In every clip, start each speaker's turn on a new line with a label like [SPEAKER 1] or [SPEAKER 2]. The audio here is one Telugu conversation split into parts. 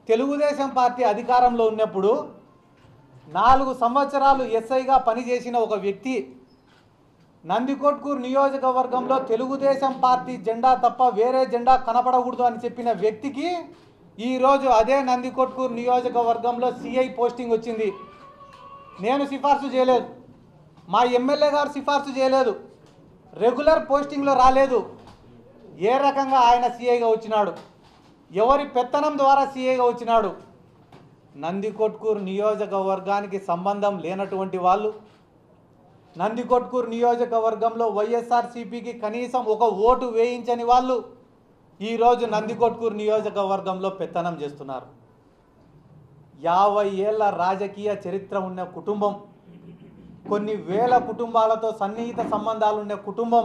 [SPEAKER 1] తెలుగుదేశం పార్టీ అధికారంలో ఉన్నప్పుడు నాలుగు సంవత్సరాలు ఎస్ఐగా పనిచేసిన ఒక వ్యక్తి నందికొట్కూరు నియోజకవర్గంలో తెలుగుదేశం పార్టీ జెండా తప్ప వేరే జెండా కనపడకూడదు అని చెప్పిన వ్యక్తికి ఈరోజు అదే నందికొట్కూరు నియోజకవర్గంలో సిఐ పోస్టింగ్ వచ్చింది నేను సిఫార్సు చేయలేదు మా ఎమ్మెల్యే గారు సిఫార్సు చేయలేదు రెగ్యులర్ పోస్టింగ్లో రాలేదు ఏ రకంగా ఆయన సీఐగా వచ్చినాడు ఎవరి పెత్తనం ద్వారా సీఐగా వచ్చినాడు నందికొట్కూరు నియోజకవర్గానికి సంబంధం లేనటువంటి వాళ్ళు నందికొట్కూరు నియోజకవర్గంలో వైఎస్ఆర్సీపీకి కనీసం ఒక ఓటు వేయించని వాళ్ళు ఈరోజు నందికొట్కూరు నియోజకవర్గంలో పెత్తనం చేస్తున్నారు యాభై ఏళ్ళ రాజకీయ చరిత్ర ఉన్న కుటుంబం కొన్ని వేల కుటుంబాలతో సన్నిహిత సంబంధాలు ఉన్న కుటుంబం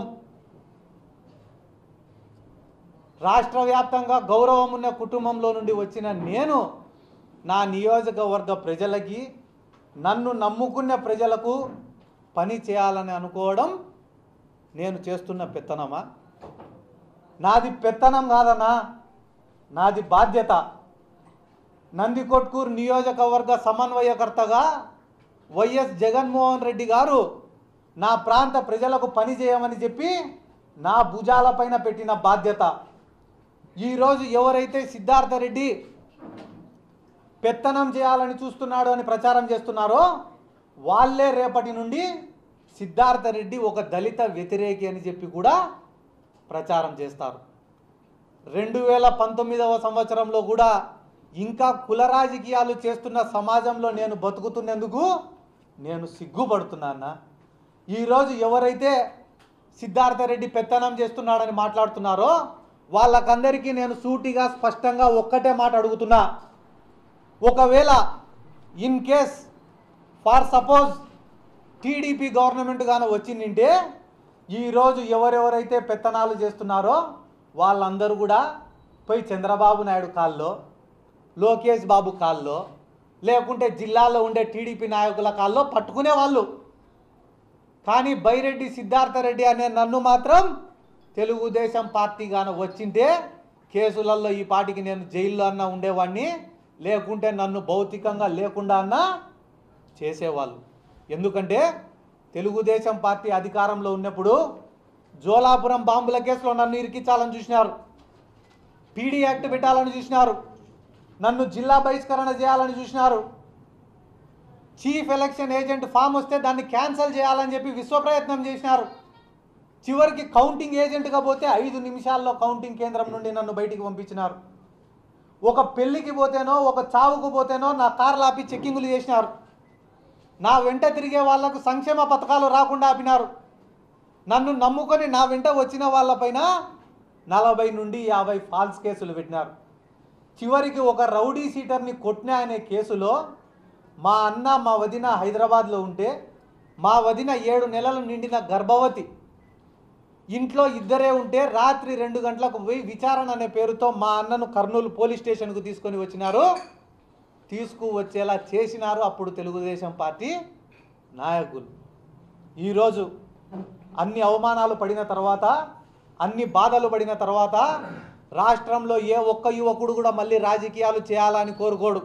[SPEAKER 1] రాష్ట్ర వ్యాప్తంగా గౌరవం ఉన్న కుటుంబంలో నుండి వచ్చిన నేను నా నియోజకవర్గ ప్రజలకి నన్ను నమ్ముకున్న ప్రజలకు పని చేయాలని అనుకోవడం నేను చేస్తున్న పెత్తనమా నాది పెత్తనం కాదన్నా నాది బాధ్యత నందికొట్కూరు నియోజకవర్గ సమన్వయకర్తగా వైఎస్ జగన్మోహన్ రెడ్డి గారు నా ప్రాంత ప్రజలకు పని చేయమని చెప్పి నా భుజాలపైన పెట్టిన బాధ్యత ఈరోజు ఎవరైతే సిద్ధార్థ రెడ్డి పెత్తనం చేయాలని చూస్తున్నాడు అని ప్రచారం చేస్తున్నారో వాళ్ళే రేపటి నుండి సిద్ధార్థ రెడ్డి ఒక దళిత వ్యతిరేకి అని చెప్పి కూడా ప్రచారం చేస్తారు రెండు వేల పంతొమ్మిదవ సంవత్సరంలో కూడా ఇంకా కుల రాజకీయాలు చేస్తున్న సమాజంలో నేను బతుకుతున్నందుకు నేను సిగ్గుపడుతున్నా ఈరోజు ఎవరైతే సిద్ధార్థ రెడ్డి పెత్తనం చేస్తున్నాడని మాట్లాడుతున్నారో వాళ్ళకందరికీ నేను సూటిగా స్పష్టంగా ఒక్కటే మాట అడుగుతున్నా ఒకవేళ in case for suppose TDP government గాను వచ్చిందంటే ఈరోజు ఎవరెవరైతే పెత్తనాలు చేస్తున్నారో వాళ్ళందరూ కూడా పోయి చంద్రబాబు నాయుడు కాల్లో లోకేష్ బాబు కాల్లో లేకుంటే జిల్లాలో ఉండే టీడీపీ నాయకుల కాల్లో పట్టుకునే వాళ్ళు కానీ బైరెడ్డి సిద్ధార్థ రెడ్డి అనే నన్ను మాత్రం తెలుగుదేశం పార్టీ గాన వచ్చింటే కేసులలో ఈ పాటికి నేను జైల్లో అన్నా ఉండేవాడిని లేకుంటే నన్ను భౌతికంగా లేకుండా అన్నా చేసేవాళ్ళు ఎందుకంటే తెలుగుదేశం పార్టీ అధికారంలో ఉన్నప్పుడు జోలాపురం బాంబుల కేసులో నన్ను ఇరికించాలని చూసినారు పీడీ యాక్ట్ పెట్టాలని చూసినారు నన్ను జిల్లా బహిష్కరణ చేయాలని చూసినారు చీఫ్ ఎలక్షన్ ఏజెంట్ ఫామ్ వస్తే దాన్ని క్యాన్సిల్ చేయాలని చెప్పి విశ్వ ప్రయత్నం చేసినారు చివరికి కౌంటింగ్ ఏజెంట్గా పోతే ఐదు నిమిషాల్లో కౌంటింగ్ కేంద్రం నుండి నన్ను బయటికి పంపించినారు ఒక పెళ్లికి పోతేనో ఒక చావుకు పోతేనో నా కార్లు ఆపి చెక్కింగులు చేసినారు నా వెంట తిరిగే వాళ్లకు సంక్షేమ పథకాలు రాకుండా ఆపినారు నన్ను నమ్ముకొని నా వెంట వచ్చిన వాళ్ళపైన నలభై నుండి యాభై ఫాల్స్ కేసులు పెట్టినారు చివరికి ఒక రౌడీ సీటర్ని కొట్టిన అనే కేసులో మా అన్న మా వదిన హైదరాబాద్లో ఉంటే మా వదిన ఏడు నెలలు నిండిన గర్భవతి ఇంట్లో ఇద్దరే ఉంటే రాత్రి రెండు గంటలకు పోయి విచారణ అనే పేరుతో మా అన్నను కర్నూలు పోలీస్ స్టేషన్కు తీసుకొని వచ్చినారు తీసుకువచ్చేలా చేసినారు అప్పుడు తెలుగుదేశం పార్టీ నాయకులు ఈరోజు అన్ని అవమానాలు పడిన తర్వాత అన్ని బాధలు పడిన తర్వాత రాష్ట్రంలో ఏ ఒక్క యువకుడు కూడా మళ్ళీ రాజకీయాలు చేయాలని కోరుకోడు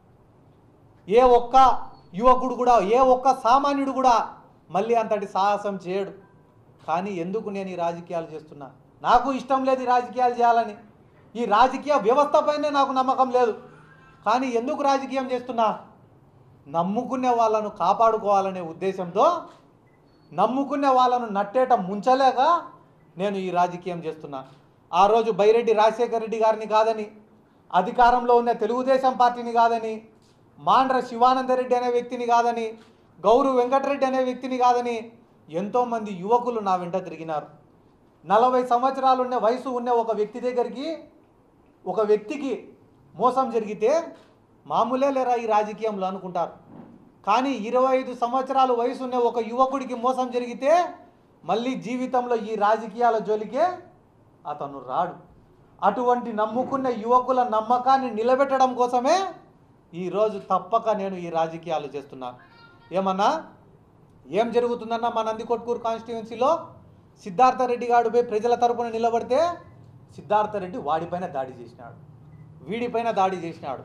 [SPEAKER 1] ఏ ఒక్క యువకుడు కూడా ఏ ఒక్క సామాన్యుడు కూడా మళ్ళీ అంతటి సాహసం చేయడు కానీ ఎందుకు నేను ఈ రాజకీయాలు చేస్తున్నా నాకు ఇష్టం లేదు ఈ రాజకీయాలు చేయాలని ఈ రాజకీయ వ్యవస్థపైనే నాకు నమ్మకం లేదు కానీ ఎందుకు రాజకీయం చేస్తున్నా నమ్ముకునే వాళ్ళను కాపాడుకోవాలనే ఉద్దేశంతో నమ్ముకునే వాళ్ళను నట్టేట ముంచలేక నేను ఈ రాజకీయం చేస్తున్నా ఆ రోజు బైరెడ్డి రాజశేఖర రెడ్డి గారిని కాదని అధికారంలో ఉన్న తెలుగుదేశం పార్టీని కాదని మాండ్ర శివానందరెడ్డి అనే వ్యక్తిని కాదని గౌరు వెంకటరెడ్డి అనే వ్యక్తిని కాదని ఎంతోమంది యువకులు నా వెంట తిరిగినారు నలభై సంవత్సరాలు ఉన్న వయసు ఉన్న ఒక వ్యక్తి దగ్గరికి ఒక వ్యక్తికి మోసం జరిగితే మామూలే లేరా ఈ రాజకీయంలో అనుకుంటారు కానీ ఇరవై ఐదు సంవత్సరాలు వయసు ఉన్న ఒక యువకుడికి మోసం జరిగితే మళ్ళీ జీవితంలో ఈ రాజకీయాల జోలికే అతను రాడు అటువంటి నమ్ముకున్న యువకుల నమ్మకాన్ని నిలబెట్టడం కోసమే ఈరోజు తప్పక నేను ఈ రాజకీయాలు చేస్తున్నాను ఏమన్నా ఏం జరుగుతుందన్న మా నందికొట్కూరు కాన్స్టిట్యున్సీలో సిద్ధార్థ రెడ్డి గాడు పోయి ప్రజల తరపున నిలబడితే సిద్ధార్థ రెడ్డి వాడిపైన దాడి చేసినాడు వీడిపైన దాడి చేసినాడు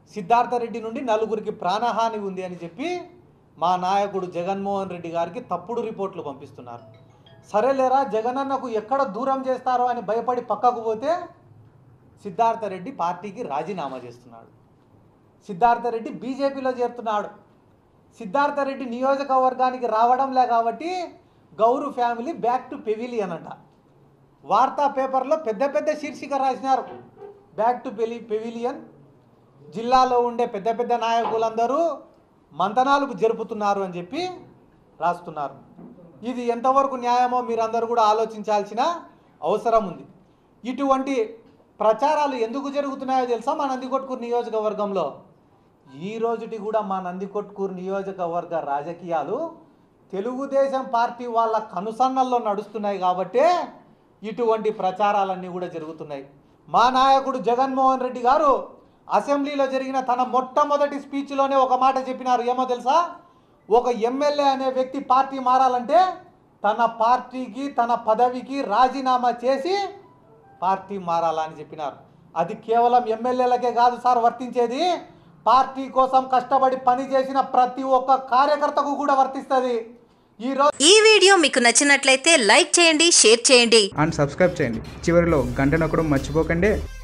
[SPEAKER 1] సిద్ధార్థ రెడ్డి నుండి నలుగురికి ప్రాణహాని ఉంది అని చెప్పి మా నాయకుడు జగన్మోహన్ రెడ్డి గారికి తప్పుడు రిపోర్ట్లు పంపిస్తున్నారు సరేలేరా జగనన్నకు ఎక్కడ దూరం చేస్తారో అని భయపడి పక్కకు పోతే సిద్ధార్థ రెడ్డి పార్టీకి రాజీనామా చేస్తున్నాడు సిద్ధార్థ రెడ్డి బీజేపీలో చేరుతున్నాడు సిద్ధార్థ రెడ్డి నియోజకవర్గానికి రావడంలే కాబట్టి Gowru family back to pavilion అంట వార్తా పేపర్లో పెద్ద పెద్ద శీర్షిక రాసినారు బ్యాక్ టు పెలి పెవిలియన్ జిల్లాలో ఉండే పెద్ద పెద్ద నాయకులందరూ మంతనాలకు జరుపుతున్నారు అని చెప్పి రాస్తున్నారు ఇది ఎంతవరకు న్యాయమో మీరందరూ కూడా ఆలోచించాల్సిన అవసరం ఉంది ఇటువంటి ప్రచారాలు ఎందుకు జరుగుతున్నాయో తెలుసా మా నందికొట్కూరు నియోజకవర్గంలో ఈ రోజుటి కూడా మా నందికొట్కూరు నియోజకవర్గ రాజకీయాలు తెలుగుదేశం పార్టీ వాళ్ళ కనుసన్నల్లో నడుస్తున్నాయి కాబట్టే ఇటువంటి ప్రచారాలన్నీ కూడా జరుగుతున్నాయి మా నాయకుడు జగన్మోహన్ రెడ్డి గారు అసెంబ్లీలో జరిగిన తన మొట్టమొదటి స్పీచ్లోనే ఒక మాట చెప్పినారు ఏమో తెలుసా ఒక ఎమ్మెల్యే అనే వ్యక్తి పార్టీ మారాలంటే తన పార్టీకి తన పదవికి రాజీనామా చేసి పార్టీ మారాలా అని చెప్పినారు అది కేవలం ఎమ్మెల్యేలకే కాదు సార్ వర్తించేది పార్టీ కోసం కష్టపడి పని చేసిన ప్రతి ఒక్క కార్యకర్తకు కూడా వర్తిస్తుంది ఈ రోజు
[SPEAKER 2] ఈ వీడియో మీకు నచ్చినట్లయితే లైక్ చేయండి షేర్ చేయండి
[SPEAKER 3] అండ్ సబ్స్క్రైబ్ చేయండి చివరిలో గంట నొక్కడం మర్చిపోకండి